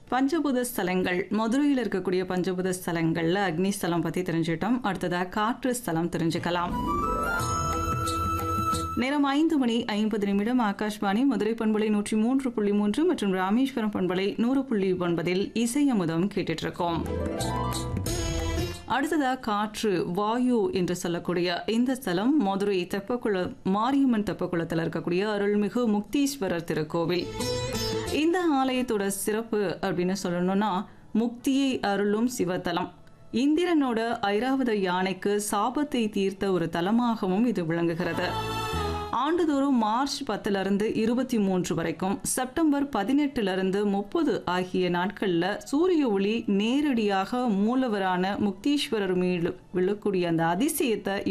பஞ்சபூத ஸ்தலங்கள் மதுரையில் இருக்கக்கூடிய பஞ்சபூத ஸ்தலங்கள்ல அக்னி ஸ்தலம் பத்தி தெரிஞ்சுட்டோம் அடுத்ததா காற்று ஸ்தலம் தெரிஞ்சுக்கலாம் நேரம் ஐந்து மணி ஐம்பது நிமிடம் ஆகாஷ்வாணி மதுரை பண்பலை நூற்றி மூன்று புள்ளி மூன்று மற்றும் ராமேஸ்வரம் பண்பலை நூறு புள்ளி ஒன்பதில் இசை அமுதம் கேட்டுட்டு இருக்கோம் அடுத்ததா காற்று வாயு என்று சொல்லக்கூடிய இந்த ஸ்தலம் மதுரை தெப்பக்குள மாரியம்மன் தெப்பக்குளத்தில் இருக்கக்கூடிய அருள்மிகு முக்தீஸ்வரர் திருக்கோவில் இந்த ஆலயத்தோட சிறப்பு அப்படின்னு சொல்லணும்னா முக்தியை அருளும் சிவத்தலம் இந்திரனோட ஐராவத யானைக்கு சாபத்தை தீர்த்த ஒரு தலமாகவும் இது விளங்குகிறது ஆண்டுதோறும் மார்ச் பத்துல இருந்து இருபத்தி மூன்று வரைக்கும் செப்டம்பர் பதினெட்டுல இருந்து முப்பது ஆகிய நாட்கள்ல சூரிய ஒளி நேரடியாக மூலவரான முக்தீஸ்வரர் மீது விழக்கூடிய அந்த அதிசயத்தை